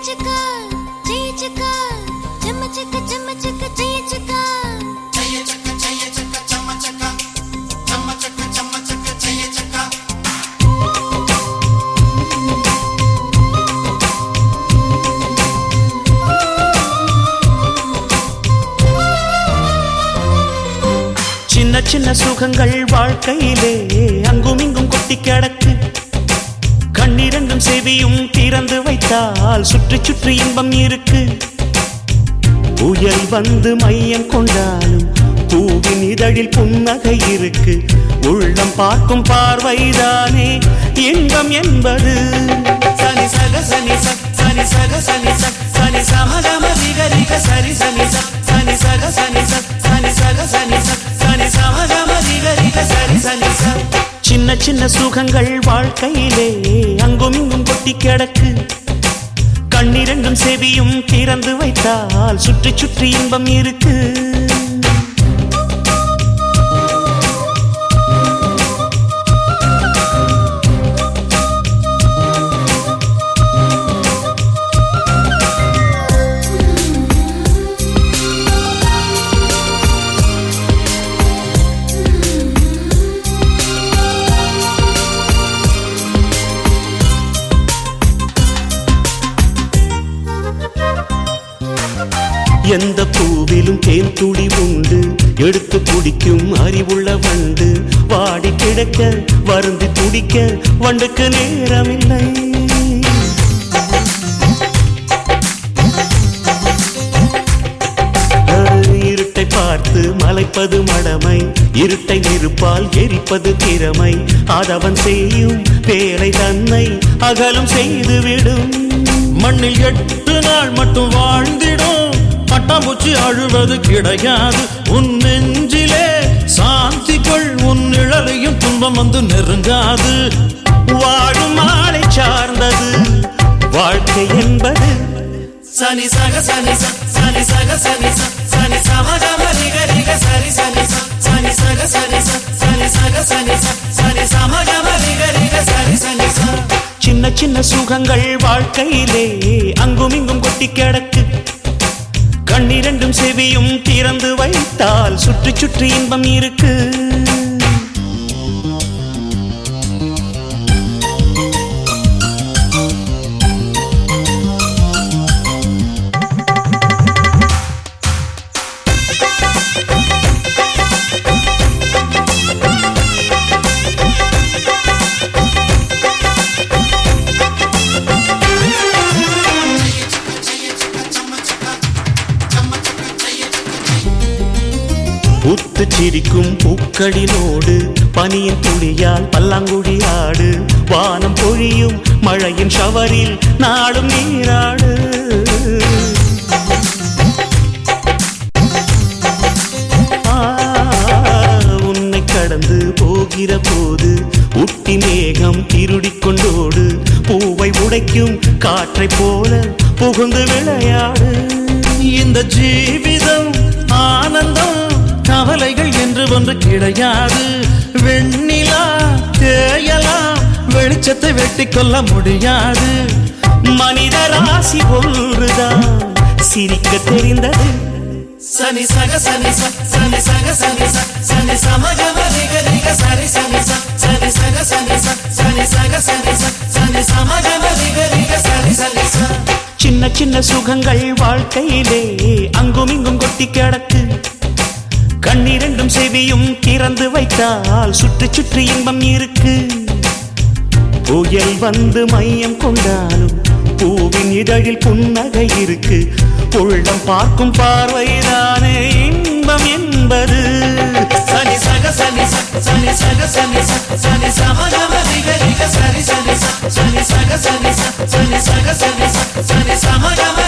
ஜெயிச்சுக்கா ஜெயிச்சுக்கா செம்ம செக்க செம்ம செக்க ஜெயிச்சுக்கா சின்ன சின்ன சுகங்கள் வாழ்க்கையிலே அங்கும் இங்கும் கொட்டி கிடக்கு கண்ணிரண்டும் செவியும் திறந்து வைத்தால் சுற்றி சுற்றி இன்பம் இருக்கு புயல் வந்து மையம் கொண்டாலும் பூவின் இதழில் புன்னகை இருக்கு உள்ளம் பார்க்கும் பார்வைதானே இன்பம் என்பது சனி சக சனி ச சனி சக சனி ச சனி சமகம ரிக ரிக சரி சனி ச சனி சக சனி ச சனி சக சனி ச சனி சமகம ரிக ரிக சரி சனி ச சின்ன சின்ன சுகங்கள் வாழ்க்கையிலே அங்கும் இங்கும் கொட்டி கிடக்கு கண்ணிரண்டும் செவியும் திறந்து வைத்தால் சுற்றி சுற்றி இன்பம் இருக்கு எந்த பூவிலும் தேன் துளி உண்டு எடுத்து குடிக்கும் அறிவுள்ள வண்டு வாடி கிடக்க வருந்தி துடிக்க வண்டுக்கு நேரமில்லை இருட்டை பார்த்து மலைப்பது மடமை இருட்டை நெருப்பால் எரிப்பது திறமை அதவன் செய்யும் வேலை தன்னை அகலும் செய்துவிடும் மண்ணில் எட்டு நாள் மட்டும் வாழ்ந்திடும் பட்டாம்பூச்சி அழுவது கிடையாது உன் நெஞ்சிலே சாந்தி கொள் உன் நிழலையும் துன்பம் வந்து நெருங்காது வாழும் மாலை சார்ந்தது வாழ்க்கை என்பது சனி சக சனி ச சனி சக சனி ச சனி சமகம ரிக ரிக சரி சனி ச சனி சக சனி ச சனி சக சனி ச சனி சமகம ரிக ரிக சரி சனி ச சின்ன சின்ன சுகங்கள் வாழ்க்கையிலே அங்கும் இங்கும் கொட்டி கிடக்கு கண்ணிரண்டும் செவியும் திறந்து வைத்தால் சுற்றி சுற்றி இன்பம் இருக்கு பூத்து சிரிக்கும் பூக்களினோடு பனியின் துளியால் பல்லாங்குழி ஆடு வானம் பொழியும் மழையின் ஷவரில் நாடும் நீராடு ஆ, உன்னை கடந்து போகிற போது உட்டி மேகம் திருடிக் கொண்டோடு பூவை உடைக்கும் காற்றைப் போல புகுந்து விளையாடு இந்த ஜீவிதம் ஆனந்தம் கவலைகள் என்று ஒன்று கிடையாது வெண்ணிலா தேயலாம் வெளிச்சத்தை வெட்டி கொள்ள முடியாது மனித ராசி ஒன்றுதான் சிரிக்க தெரிந்தது சனி சக சனி ச சனி சக சனி ச சனி சமகம ரிக ரிக சரி சனி ச சனி சக சனி ச சனி சக சனி ச சனி சமகம ரிக ரிக சரி சனி ச சின்ன சின்ன சுகங்கள் வாழ்க்கையிலே அங்கும் இங்கும் கொட்டி கிடக்கு கண்ணிரண்டும் செவியும் திறந்து வைத்தால் சுற்றி சுற்றி இன்பம் இருக்கு புயல் வந்து மையம் கொண்டாலும் பூவின் இதழில் புன்னகை இருக்கு உள்ளம் பார்க்கும் பார்வைதானே இன்பம் என்பது சனி சக சனி ச சனி சக சனி ச சனி சமகம ரிக ரிக சரி சனி ச சனி சக சனி ச சனி சக சனி ச சனி சமகம